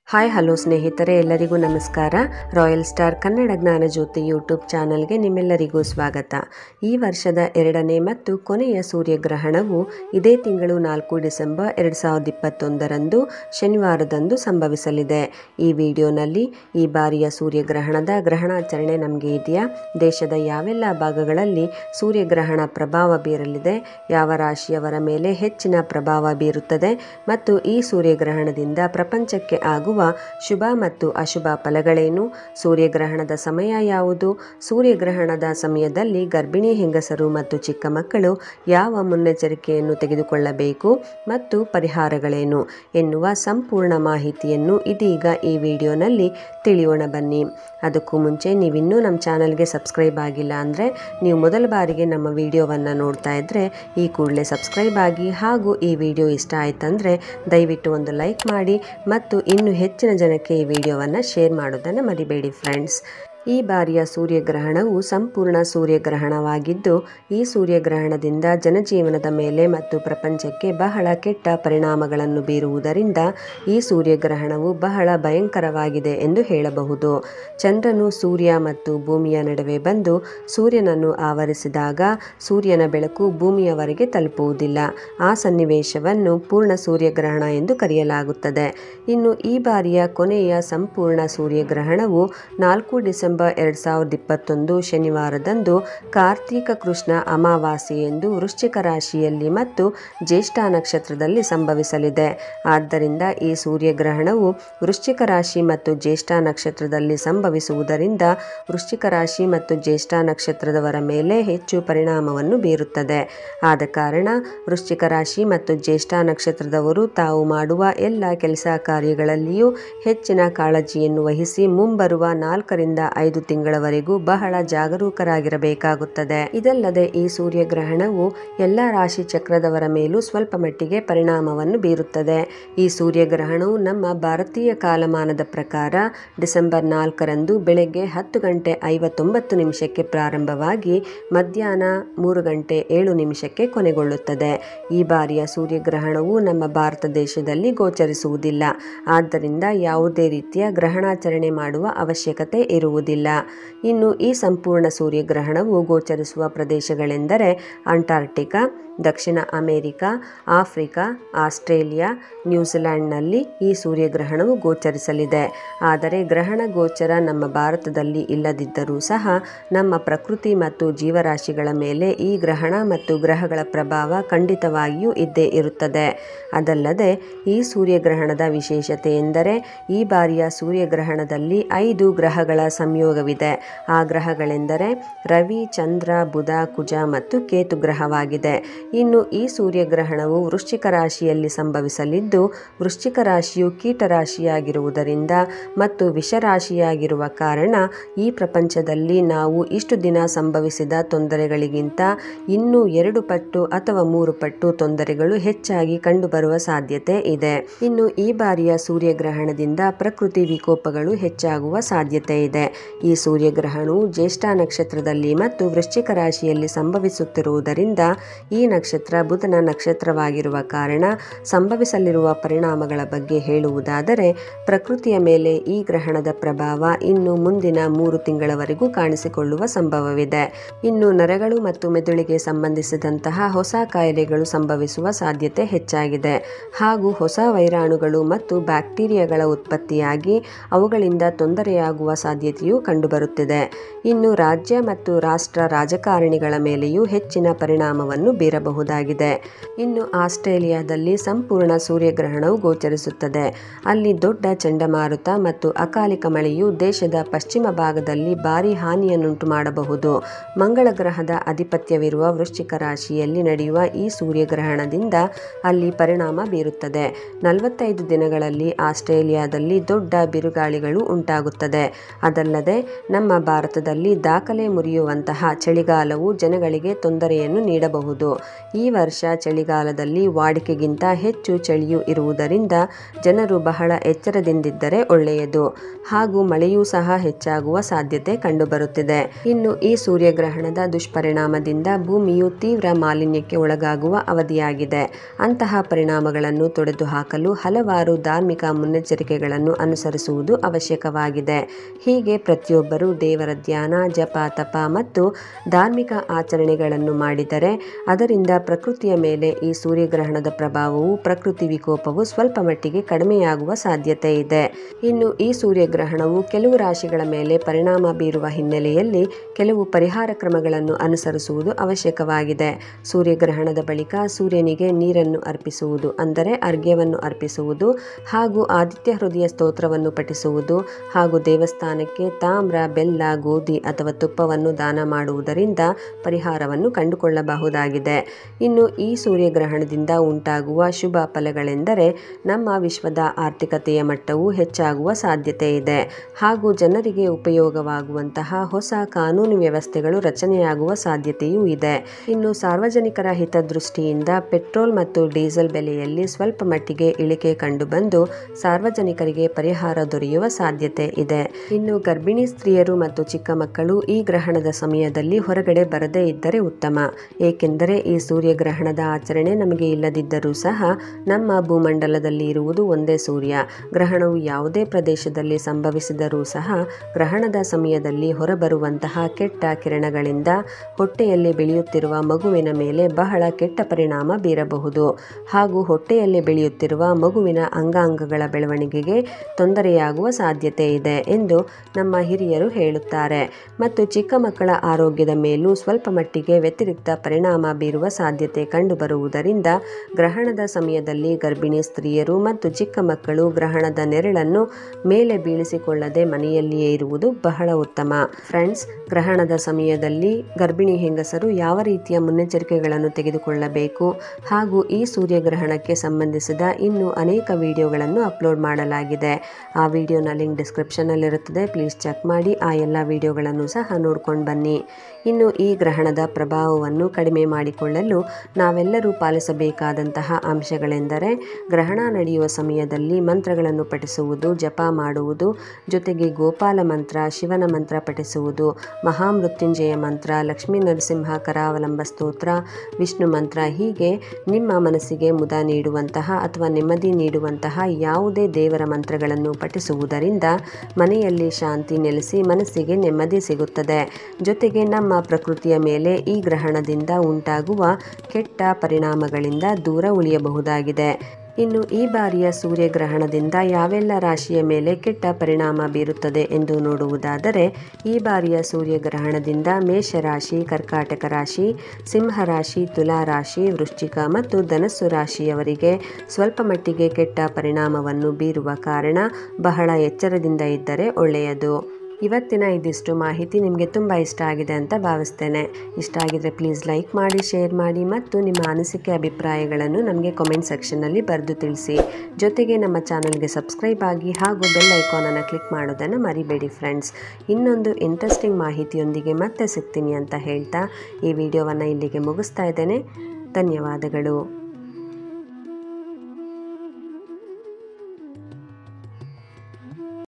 hi hello ಸ್ನೇಹಿತರೆ ಎಲ್ಲರಿಗೂ ನಮಸ್ಕಾರ royal star Kannada Jnanajyothi YouTube ಚಾನಲ್ಗೆ ನಿಮ್ಮೆಲ್ಲರಿಗೂ ಸ್ವಾಗತ ಈ ವರ್ಷದ ಎರಡನೇ ಮತ್ತು ಕೊನೆಯ ಸೂರ್ಯಗ್ರಹಣವು ಇದೇ ತಿಂಗಳು ನಾಲ್ಕು ಡಿಸೆಂಬರ್ ಎರಡು ಸಾವಿರದ ಇಪ್ಪತ್ತೊಂದರಂದು ಶನಿವಾರದಂದು ಸಂಭವಿಸಲಿದೆ ಈ ವಿಡಿಯೋನಲ್ಲಿ ಈ ಬಾರಿಯ ಸೂರ್ಯಗ್ರಹಣದ ಗ್ರಹಣಾಚರಣೆ ನಮಗೆ ಇದೆಯಾ ದೇಶದ ಯಾವೆಲ್ಲ ಭಾಗಗಳಲ್ಲಿ ಸೂರ್ಯಗ್ರಹಣ ಪ್ರಭಾವ ಬೀರಲಿದೆ ಯಾವ ರಾಶಿಯವರ ಮೇಲೆ ಹೆಚ್ಚಿನ ಪ್ರಭಾವ ಬೀರುತ್ತದೆ ಮತ್ತು ಈ ಸೂರ್ಯಗ್ರಹಣದಿಂದ ಪ್ರಪಂಚಕ್ಕೆ ಆಗುವ ಶುಭ ಮತ್ತು ಅಶುಭ ಫಲಗಳೇನು ಸೂರ್ಯಗ್ರಹಣದ ಸಮಯ ಯಾವುದು ಸೂರ್ಯಗ್ರಹಣದ ಸಮಯದಲ್ಲಿ ಗರ್ಭಿಣಿ ಹೆಂಗಸರು ಮತ್ತು ಚಿಕ್ಕ ಮಕ್ಕಳು ಯಾವ ಮುನ್ನೆಚ್ಚರಿಕೆಯನ್ನು ತೆಗೆದುಕೊಳ್ಳಬೇಕು ಮತ್ತು ಪರಿಹಾರಗಳೇನು ಎನ್ನುವ ಸಂಪೂರ್ಣ ಮಾಹಿತಿಯನ್ನು ಇದೀಗ ಈ ವಿಡಿಯೋನಲ್ಲಿ ತಿಳಿಯೋಣ ಬನ್ನಿ ಅದಕ್ಕೂ ಮುಂಚೆ ನೀವಿನ್ನೂ ನಮ್ಮ ಚಾನಲ್ಗೆ ಸಬ್ಸ್ಕ್ರೈಬ್ ಆಗಿಲ್ಲ ಅಂದರೆ ನೀವು ಮೊದಲ ಬಾರಿಗೆ ನಮ್ಮ ವಿಡಿಯೋವನ್ನು ನೋಡ್ತಾ ಇದ್ದರೆ ಈ ಕೂಡಲೇ ಸಬ್ಸ್ಕ್ರೈಬ್ ಆಗಿ ಹಾಗೂ ಈ ವಿಡಿಯೋ ಇಷ್ಟ ಆಯ್ತಂದರೆ ದಯವಿಟ್ಟು ಒಂದು ಲೈಕ್ ಮಾಡಿ ಮತ್ತು ಇನ್ನು ಹೆಚ್ಚಿನ ಜನಕ್ಕೆ ಈ ವಿಡಿಯೋವನ್ನು ಶೇರ್ ಮಾಡೋದನ್ನು ಮರಿಬೇಡಿ ಫ್ರೆಂಡ್ಸ್ ಈ ಬಾರಿಯ ಸೂರ್ಯಗ್ರಹಣವು ಸಂಪೂರ್ಣ ಸೂರ್ಯಗ್ರಹಣವಾಗಿದ್ದು ಈ ಸೂರ್ಯಗ್ರಹಣದಿಂದ ಜನಜೀವನದ ಮೇಲೆ ಮತ್ತು ಪ್ರಪಂಚಕ್ಕೆ ಬಹಳ ಕೆಟ್ಟ ಪರಿಣಾಮಗಳನ್ನು ಬೀರುವುದರಿಂದ ಈ ಸೂರ್ಯಗ್ರಹಣವು ಬಹಳ ಭಯಂಕರವಾಗಿದೆ ಎಂದು ಹೇಳಬಹುದು ಚಂದ್ರನು ಸೂರ್ಯ ಮತ್ತು ಭೂಮಿಯ ನಡುವೆ ಬಂದು ಸೂರ್ಯನನ್ನು ಆವರಿಸಿದಾಗ ಸೂರ್ಯನ ಬೆಳಕು ಭೂಮಿಯವರೆಗೆ ತಲುಪುವುದಿಲ್ಲ ಆ ಸನ್ನಿವೇಶವನ್ನು ಪೂರ್ಣ ಸೂರ್ಯಗ್ರಹಣ ಎಂದು ಕರೆಯಲಾಗುತ್ತದೆ ಇನ್ನು ಈ ಬಾರಿಯ ಕೊನೆಯ ಸಂಪೂರ್ಣ ಸೂರ್ಯಗ್ರಹಣವು ನಾಲ್ಕು ಡಿಸೆಂಬರ್ ಎರಡು ಸಾವಿರದ ಇಪ್ಪತ್ತೊಂದು ಶನಿವಾರದಂದು ಕಾರ್ತೀಕ ಕೃಷ್ಣ ಅಮಾವಾಸ್ಯೆ ಎಂದು ವೃಶ್ಚಿಕ ರಾಶಿಯಲ್ಲಿ ಮತ್ತು ಜ್ಯೇಷ್ಠ ನಕ್ಷತ್ರದಲ್ಲಿ ಸಂಭವಿಸಲಿದೆ ಆದ್ದರಿಂದ ಈ ಸೂರ್ಯಗ್ರಹಣವು ವೃಶ್ಚಿಕ ರಾಶಿ ಮತ್ತು ಜ್ಯೇಷ್ಠ ನಕ್ಷತ್ರದಲ್ಲಿ ಸಂಭವಿಸುವುದರಿಂದ ವೃಶ್ಚಿಕ ರಾಶಿ ಮತ್ತು ಜ್ಯೇಷ್ಠ ನಕ್ಷತ್ರದವರ ಮೇಲೆ ಹೆಚ್ಚು ಪರಿಣಾಮವನ್ನು ಬೀರುತ್ತದೆ ಆದ ಕಾರಣ ವೃಶ್ಚಿಕ ರಾಶಿ ಮತ್ತು ಜ್ಯೇಷ್ಠ ನಕ್ಷತ್ರದವರು ತಾವು ಮಾಡುವ ಎಲ್ಲ ಕೆಲಸ ಕಾರ್ಯಗಳಲ್ಲಿಯೂ ಹೆಚ್ಚಿನ ಕಾಳಜಿಯನ್ನು ವಹಿಸಿ ಮುಂಬರುವ ನಾಲ್ಕರಿಂದ ಐದು ತಿಂಗಳವರೆಗೂ ಬಹಳ ಜಾಗರೂಕರಾಗಿರಬೇಕಾಗುತ್ತದೆ ಇದಲ್ಲದೆ ಈ ಸೂರ್ಯಗ್ರಹಣವು ಎಲ್ಲ ರಾಶಿ ಚಕ್ರದವರ ಮೇಲೂ ಸ್ವಲ್ಪ ಮಟ್ಟಿಗೆ ಪರಿಣಾಮವನ್ನು ಬೀರುತ್ತದೆ ಈ ಸೂರ್ಯಗ್ರಹಣವು ನಮ್ಮ ಭಾರತೀಯ ಕಾಲಮಾನದ ಪ್ರಕಾರ ಡಿಸೆಂಬರ್ ನಾಲ್ಕರಂದು ಬೆಳಗ್ಗೆ ಹತ್ತು ಗಂಟೆ ಐವತ್ತೊಂಬತ್ತು ನಿಮಿಷಕ್ಕೆ ಪ್ರಾರಂಭವಾಗಿ ಮಧ್ಯಾಹ್ನ ಮೂರು ಗಂಟೆ ಏಳು ನಿಮಿಷಕ್ಕೆ ಕೊನೆಗೊಳ್ಳುತ್ತದೆ ಈ ಬಾರಿಯ ಸೂರ್ಯಗ್ರಹಣವು ನಮ್ಮ ಭಾರತ ದೇಶದಲ್ಲಿ ಗೋಚರಿಸುವುದಿಲ್ಲ ಆದ್ದರಿಂದ ಯಾವುದೇ ರೀತಿಯ ಗ್ರಹಣಾಚರಣೆ ಮಾಡುವ ಅವಶ್ಯಕತೆ ಇರುವುದಿಲ್ಲ ಇನ್ನು ಈ ಸಂಪೂರ್ಣ ಸೂರ್ಯಗ್ರಹಣವು ಗೋಚರಿಸುವ ಪ್ರದೇಶಗಳೆಂದರೆ ಅಂಟಾರ್ಟಿಕಾ ದಕ್ಷಿಣ ಅಮೆರಿಕ ಆಫ್ರಿಕಾ ಆಸ್ಟ್ರೇಲಿಯಾ ನ್ಯೂಜಿಲೆಂಡ್ನಲ್ಲಿ ಈ ಸೂರ್ಯಗ್ರಹಣವು ಗೋಚರಿಸಲಿದೆ ಆದರೆ ಗ್ರಹಣ ಗೋಚರ ನಮ್ಮ ಭಾರತದಲ್ಲಿ ಇಲ್ಲದಿದ್ದರೂ ಸಹ ನಮ್ಮ ಪ್ರಕೃತಿ ಮತ್ತು ಜೀವರಾಶಿಗಳ ಮೇಲೆ ಈ ಗ್ರಹಣ ಮತ್ತು ಗ್ರಹಗಳ ಪ್ರಭಾವ ಖಂಡಿತವಾಗಿಯೂ ಇದ್ದೇ ಇರುತ್ತದೆ ಅದಲ್ಲದೆ ಈ ಸೂರ್ಯಗ್ರಹಣದ ವಿಶೇಷತೆ ಎಂದರೆ ಈ ಬಾರಿಯ ಸೂರ್ಯಗ್ರಹಣದಲ್ಲಿ ಐದು ಗ್ರಹಗಳ ಸಂಯೋಗವಿದೆ ಆ ಗ್ರಹಗಳೆಂದರೆ ರವಿ ಚಂದ್ರ ಬುಧ ಕುಜ ಮತ್ತು ಕೇತು ಗ್ರಹವಾಗಿದೆ ಇನ್ನು ಈ ಸೂರ್ಯಗ್ರಹಣವು ವೃಶ್ಚಿಕ ರಾಶಿಯಲ್ಲಿ ಸಂಭವಿಸಲಿದ್ದು ವೃಶ್ಚಿಕ ರಾಶಿಯು ಕೀಟರಾಶಿಯಾಗಿರುವುದರಿಂದ ಮತ್ತು ವಿಷರಾಶಿಯಾಗಿರುವ ಕಾರಣ ಈ ಪ್ರಪಂಚದಲ್ಲಿ ನಾವು ಇಷ್ಟು ದಿನ ಸಂಭವಿಸಿದ ತೊಂದರೆಗಳಿಗಿಂತ ಇನ್ನೂ ಎರಡು ಪಟ್ಟು ಅಥವಾ ಮೂರು ಪಟ್ಟು ತೊಂದರೆಗಳು ಹೆಚ್ಚಾಗಿ ಕಂಡುಬರುವ ಸಾಧ್ಯತೆ ಇದೆ ಇನ್ನು ಈ ಬಾರಿಯ ಸೂರ್ಯಗ್ರಹಣದಿಂದ ಪ್ರಕೃತಿ ವಿಕೋಪಗಳು ಹೆಚ್ಚಾಗುವ ಸಾಧ್ಯತೆ ಇದೆ ಈ ಸೂರ್ಯಗ್ರಹಣವು ಜ್ಯೇಷ್ಠ ನಕ್ಷತ್ರದಲ್ಲಿ ಮತ್ತು ವೃಶ್ಚಿಕ ರಾಶಿಯಲ್ಲಿ ಸಂಭವಿಸುತ್ತಿರುವುದರಿಂದ ಈ ನಕ್ಷತ್ರ ಬುಧನ ನಕ್ಷತ್ರವಾಗಿರುವ ಕಾರಣ ಸಂಭವಿಸಲಿರುವ ಪರಿಣಾಮಗಳ ಬಗ್ಗೆ ಹೇಳುವುದಾದರೆ ಪ್ರಕೃತಿಯ ಮೇಲೆ ಈ ಗ್ರಹಣದ ಪ್ರಭಾವ ಇನ್ನು ಮುಂದಿನ ಮೂರು ತಿಂಗಳವರೆಗೂ ಕಾಣಿಸಿಕೊಳ್ಳುವ ಸಂಭವವಿದೆ ಇನ್ನು ನರಗಳು ಮತ್ತು ಮೆದುಳಿಗೆ ಸಂಬಂಧಿಸಿದಂತಹ ಹೊಸ ಕಾಯಿಲೆಗಳು ಸಂಭವಿಸುವ ಸಾಧ್ಯತೆ ಹೆಚ್ಚಾಗಿದೆ ಹಾಗೂ ಹೊಸ ವೈರಾಣುಗಳು ಮತ್ತು ಬ್ಯಾಕ್ಟೀರಿಯಾಗಳ ಉತ್ಪತ್ತಿಯಾಗಿ ಅವುಗಳಿಂದ ತೊಂದರೆಯಾಗುವ ಸಾಧ್ಯತೆಯೂ ಕಂಡುಬರುತ್ತಿದೆ ಇನ್ನು ರಾಜ್ಯ ಮತ್ತು ರಾಷ್ಟ್ರ ರಾಜಕಾರಣಿಗಳ ಮೇಲೆಯೂ ಹೆಚ್ಚಿನ ಪರಿಣಾಮವನ್ನು ಬೀರಬಹುದಾಗಿದೆ ಇನ್ನು ಆಸ್ಟ್ರೇಲಿಯಾದಲ್ಲಿ ಸಂಪೂರ್ಣ ಸೂರ್ಯಗ್ರಹಣವು ಗೋಚರಿಸುತ್ತದೆ ಅಲ್ಲಿ ದೊಡ್ಡ ಚಂಡಮಾರುತ ಮತ್ತು ಅಕಾಲಿಕ ಮಳೆಯು ದೇಶದ ಪಶ್ಚಿಮ ಭಾಗದಲ್ಲಿ ಭಾರಿ ಹಾನಿಯನ್ನುಂಟು ಮಾಡಬಹುದು ಮಂಗಳ ಗ್ರಹದ ಆಧಿಪತ್ಯವಿರುವ ವೃಶ್ಚಿಕ ರಾಶಿಯಲ್ಲಿ ನಡೆಯುವ ಈ ಸೂರ್ಯಗ್ರಹಣದಿಂದ ಅಲ್ಲಿ ಪರಿಣಾಮ ಬೀರುತ್ತದೆ ನಲವತ್ತೈದು ದಿನಗಳಲ್ಲಿ ಆಸ್ಟ್ರೇಲಿಯಾದಲ್ಲಿ ದೊಡ್ಡ ಬಿರುಗಾಳಿಗಳು ಉಂಟಾಗುತ್ತದೆ ಅದಲ್ಲದೆ ನಮ್ಮ ಭಾರತದಲ್ಲಿ ದಾಖಲೆ ಮುರಿಯುವಂತಹ ಚಳಿಗಾಲವು ಜನಗಳಿಗೆ ತೊಂದರೆಯನ್ನು ನೀಡಬಹುದು ಈ ವರ್ಷ ಚಳಿಗಾಲದಲ್ಲಿ ವಾಡಿಕೆಗಿಂತ ಹೆಚ್ಚು ಚಳಿಯು ಇರುವುದರಿಂದ ಜನರು ಬಹಳ ಎಚ್ಚರದಿಂದಿದ್ದರೆ ಒಳ್ಳೆಯದು ಹಾಗೂ ಮಳೆಯೂ ಸಹ ಹೆಚ್ಚಾಗುವ ಸಾಧ್ಯತೆ ಕಂಡುಬರುತ್ತಿದೆ ಇನ್ನು ಈ ಸೂರ್ಯಗ್ರಹಣದ ದುಷ್ಪರಿಣಾಮದಿಂದ ಭೂಮಿಯು ತೀವ್ರ ಮಾಲಿನ್ಯಕ್ಕೆ ಒಳಗಾಗುವ ಅವಧಿಯಾಗಿದೆ ಅಂತಹ ಪರಿಣಾಮಗಳನ್ನು ತೊಡೆದುಹಾಕಲು ಹಲವಾರು ಧಾರ್ಮಿಕ ಮುನ್ನೆಚ್ಚರಿಕೆಗಳನ್ನು ಅನುಸರಿಸುವುದು ಅವಶ್ಯಕವಾಗಿದೆ ಹೀಗೆ ಪ್ರತಿಯೊಬ್ಬರೂ ದೇವರ ಧ್ಯಾನ ಜಪ ತಪ ಮತ್ತು ಧಾರ್ಮಿಕ ಆಚರಣೆಗಳನ್ನು ಮಾಡಿದರೆ ಅದರಿಂದ ಪ್ರಕೃತಿಯ ಮೇಲೆ ಈ ಸೂರ್ಯಗ್ರಹಣದ ಪ್ರಭಾವವು ಪ್ರಕೃತಿ ವಿಕೋಪವು ಸ್ವಲ್ಪ ಮಟ್ಟಿಗೆ ಕಡಿಮೆಯಾಗುವ ಸಾಧ್ಯತೆ ಇದೆ ಇನ್ನು ಈ ಸೂರ್ಯಗ್ರಹಣವು ಕೆಲವು ರಾಶಿಗಳ ಮೇಲೆ ಪರಿಣಾಮ ಬೀರುವ ಹಿನ್ನೆಲೆಯಲ್ಲಿ ಕೆಲವು ಪರಿಹಾರ ಕ್ರಮಗಳನ್ನು ಅನುಸರಿಸುವುದು ಅವಶ್ಯಕವಾಗಿದೆ ಸೂರ್ಯಗ್ರಹಣದ ಬಳಿಕ ಸೂರ್ಯನಿಗೆ ನೀರನ್ನು ಅರ್ಪಿಸುವುದು ಅಂದರೆ ಅರ್ಘ್ಯವನ್ನು ಅರ್ಪಿಸುವುದು ಹಾಗೂ ಆದಿತ್ಯ ಹೃದಯ ಸ್ತೋತ್ರವನ್ನು ಪಠಿಸುವುದು ಹಾಗೂ ದೇವಸ್ಥಾನಕ್ಕೆ ತಾಮ್ರ ಬೆಲ್ಲ ಗೋಧಿ ಅಥವಾ ತುಪ್ಪವನ್ನು ದಾನ ಮಾಡುವುದರಿಂದ ಪರಿಹಾರವನ್ನು ಕಂಡುಕೊಳ್ಳಬಹುದಾಗಿದೆ ಇನ್ನು ಈ ಸೂರ್ಯಗ್ರಹಣದಿಂದ ಉಂಟಾಗುವ ಶುಭ ಫಲಗಳೆಂದರೆ ನಮ್ಮ ವಿಶ್ವದ ಆರ್ಥಿಕತೆಯ ಮಟ್ಟವು ಹೆಚ್ಚಾಗುವ ಸಾಧ್ಯತೆ ಇದೆ ಹಾಗೂ ಜನರಿಗೆ ಉಪಯೋಗವಾಗುವಂತಹ ಹೊಸ ಕಾನೂನು ವ್ಯವಸ್ಥೆಗಳು ರಚನೆಯಾಗುವ ಸಾಧ್ಯತೆಯೂ ಇದೆ ಇನ್ನು ಸಾರ್ವಜನಿಕರ ಹಿತದೃಷ್ಟಿಯಿಂದ ಪೆಟ್ರೋಲ್ ಮತ್ತು ಡೀಸೆಲ್ ಬೆಲೆಯಲ್ಲಿ ಸ್ವಲ್ಪ ಮಟ್ಟಿಗೆ ಇಳಿಕೆ ಕಂಡುಬಂದು ಸಾರ್ವಜನಿಕರಿಗೆ ಪರಿಹಾರ ದೊರೆಯುವ ಸಾಧ್ಯತೆ ಇದೆ ಇನ್ನು ಗರ್ಭಿಣಿ ಸ್ತ್ರೀಯರು ಮತ್ತು ಚಿಕ್ಕ ಮಕ್ಕಳು ಈ ಗ್ರಹಣದ ಸಮಯದಲ್ಲಿ ಹೊರಗಡೆ ಬರದೇ ಇದ್ದರೆ ಉತ್ತಮ ಏಕೆಂದರೆ ಈ ಸೂರ್ಯಗ್ರಹಣದ ಆಚರಣೆ ನಮಗೆ ಇಲ್ಲದಿದ್ದರೂ ಸಹ ನಮ್ಮ ಭೂಮಂಡಲದಲ್ಲಿ ಇರುವುದು ಒಂದೇ ಸೂರ್ಯ ಗ್ರಹಣವು ಯಾವುದೇ ಪ್ರದೇಶದಲ್ಲಿ ಸಂಭವಿಸಿದರೂ ಸಹ ಗ್ರಹಣದ ಸಮಯದಲ್ಲಿ ಹೊರಬರುವಂತಹ ಕೆಟ್ಟ ಕಿರಣಗಳಿಂದ ಹೊಟ್ಟೆಯಲ್ಲಿ ಬೆಳೆಯುತ್ತಿರುವ ಮಗುವಿನ ಮೇಲೆ ಬಹಳ ಕೆಟ್ಟ ಪರಿಣಾಮ ಬೀರಬಹುದು ಹಾಗೂ ಹೊಟ್ಟೆಯಲ್ಲಿ ಬೆಳೆಯುತ್ತಿರುವ ಮಗುವಿನ ಅಂಗಾಂಗಗಳ ಬೆಳವಣಿಗೆಗೆ ತೊಂದರೆಯಾಗುವ ಸಾಧ್ಯತೆ ಇದೆ ಎಂದು ನಮ್ಮ ಹಿರಿಯರು ಹೇಳುತ್ತಾರೆ ಮತ್ತು ಚಿಕ್ಕ ಮಕ್ಕಳ ಆರೋಗ್ಯದ ಮೇಲೂ ಸ್ವಲ್ಪ ಮಟ್ಟಿಗೆ ವ್ಯತಿರಿಕ್ತ ಪರಿಣಾಮ ಬೀರುವ ಸಾಧ್ಯತೆ ಕಂಡುಬರುವುದರಿಂದ ಗ್ರಹಣದ ಸಮಯದಲ್ಲಿ ಗರ್ಭಿಣಿ ಸ್ತ್ರೀಯರು ಮತ್ತು ಚಿಕ್ಕ ಮಕ್ಕಳು ಗ್ರಹಣದ ನೆರಳನ್ನು ಮೇಲೆ ಬೀಳಿಸಿಕೊಳ್ಳದೆ ಮನೆಯಲ್ಲಿಯೇ ಇರುವುದು ಬಹಳ ಉತ್ತಮ ಫ್ರೆಂಡ್ಸ್ ಗ್ರಹಣದ ಸಮಯದಲ್ಲಿ ಗರ್ಭಿಣಿ ಹೆಂಗಸರು ಯಾವ ರೀತಿಯ ಮುನ್ನೆಚ್ಚರಿಕೆಗಳನ್ನು ತೆಗೆದುಕೊಳ್ಳಬೇಕು ಹಾಗೂ ಈ ಸೂರ್ಯಗ್ರಹಣಕ್ಕೆ ಸಂಬಂಧಿಸಿದ ಇನ್ನೂ ಅನೇಕ ವಿಡಿಯೋಗಳನ್ನು ಅಪ್ಲೋಡ್ ಮಾಡಲಾಗಿದೆ ಆ ವಿಡಿಯೋನ ಲಿಂಕ್ ಡಿಸ್ಕ್ರಿಪ್ಷನಲ್ಲಿರುತ್ತದೆ ಪ್ಲೀಸ್ ಚೆಕ್ ಮಾಡಿ ಆ ಎಲ್ಲ ವಿಡಿಯೋಗಳನ್ನು ಸಹ ನೋಡ್ಕೊಂಡು ಬನ್ನಿ ಇನ್ನು ಈ ಗ್ರಹಣದ ಪ್ರಭಾವವನ್ನು ಕಡಿಮೆ ಮಾಡಿಕೊಳ್ಳಲು ನಾವೆಲ್ಲರೂ ಪಾಲಿಸಬೇಕಾದಂತಹ ಅಂಶಗಳೆಂದರೆ ಗ್ರಹಣ ನಡೆಯುವ ಸಮಯದಲ್ಲಿ ಮಂತ್ರಗಳನ್ನು ಪಠಿಸುವುದು ಜಪ ಮಾಡುವುದು ಜೊತೆಗೆ ಗೋಪಾಲ ಮಂತ್ರ ಶಿವನ ಮಂತ್ರ ಪಠಿಸುವುದು ಮಹಾಮೃತ್ಯುಂಜಯ ಮಂತ್ರ ಲಕ್ಷ್ಮೀ ನರಸಿಂಹ ಕರಾವಲಂಬ ಸ್ತೋತ್ರ ವಿಷ್ಣು ಮಂತ್ರ ಹೀಗೆ ನಿಮ್ಮ ಮನಸ್ಸಿಗೆ ಮುದ ನೀಡುವಂತಹ ಅಥವಾ ನೆಮ್ಮದಿ ನೀಡುವಂತಹ ಯಾವುದೇ ದೇವರ ಮಂತ್ರಗಳನ್ನು ಪಠಿಸುವುದರಿಂದ ಮನೆಯಲ್ಲಿ ಶಾಂತಿ ನೆಲೆಸಿ ಮನಸ್ಸಿಗೆ ನೆಮ್ಮದಿ ಸಿಗುತ್ತದೆ ಜೊತೆಗೆ ನಮ್ಮ ಪ್ರಕೃತಿಯ ಮೇಲೆ ಈ ಗ್ರಹಣದಿಂದ ಉಂಟಾಗುವ ಕೆಟ್ಟ ಪರಿಣಾಮಗಳಿಂದ ದೂರ ಉಳಿಯಬಹುದಾಗಿದೆ ಇನ್ನು ಈ ಬಾರಿಯ ಸೂರ್ಯಗ್ರಹಣದಿಂದ ಯಾವೆಲ್ಲ ರಾಶಿಯ ಮೇಲೆ ಕೆಟ್ಟ ಪರಿಣಾಮ ಬೀರುತ್ತದೆ ಎಂದು ನೋಡುವುದಾದರೆ ಈ ಬಾರಿಯ ಸೂರ್ಯಗ್ರಹಣದಿಂದ ಮೇಷರಾಶಿ ಕರ್ಕಾಟಕ ರಾಶಿ ಸಿಂಹ ರಾಶಿ ತುಲಾ ರಾಶಿ ವೃಶ್ಚಿಕ ಮತ್ತು ಧನಸ್ಸು ರಾಶಿಯವರಿಗೆ ಸ್ವಲ್ಪ ಮಟ್ಟಿಗೆ ಕೆಟ್ಟ ಪರಿಣಾಮವನ್ನು ಬೀರುವ ಕಾರಣ ಬಹಳ ಎಚ್ಚರದಿಂದ ಇದ್ದರೆ ಒಳ್ಳೆಯದು ಇವತ್ತಿನ ಇದಿಷ್ಟು ಮಾಹಿತಿ ನಿಮಗೆ ತುಂಬ ಇಷ್ಟ ಆಗಿದೆ ಅಂತ ಭಾವಿಸ್ತೇನೆ ಇಷ್ಟ ಆಗಿದ್ರೆ ಪ್ಲೀಸ್ ಲೈಕ್ ಮಾಡಿ ಶೇರ್ ಮಾಡಿ ಮತ್ತು ನಿಮ್ಮ ಅನಿಸಿಕೆ ಅಭಿಪ್ರಾಯಗಳನ್ನು ನಮಗೆ ಕಾಮೆಂಟ್ ಸೆಕ್ಷನ್ನಲ್ಲಿ ಬರೆದು ತಿಳಿಸಿ ಜೊತೆಗೆ ನಮ್ಮ ಚಾನಲ್ಗೆ ಸಬ್ಸ್ಕ್ರೈಬ್ ಆಗಿ ಹಾಗೂ ಬೆಲ್ ಐಕಾನನ್ನು ಕ್ಲಿಕ್ ಮಾಡೋದನ್ನು ಮರಿಬೇಡಿ ಫ್ರೆಂಡ್ಸ್ ಇನ್ನೊಂದು ಇಂಟ್ರೆಸ್ಟಿಂಗ್ ಮಾಹಿತಿಯೊಂದಿಗೆ ಮತ್ತೆ ಸಿಗ್ತೀನಿ ಅಂತ ಹೇಳ್ತಾ ಈ ವಿಡಿಯೋವನ್ನು ಇಲ್ಲಿಗೆ ಮುಗಿಸ್ತಾ ಇದ್ದೇನೆ ಧನ್ಯವಾದಗಳು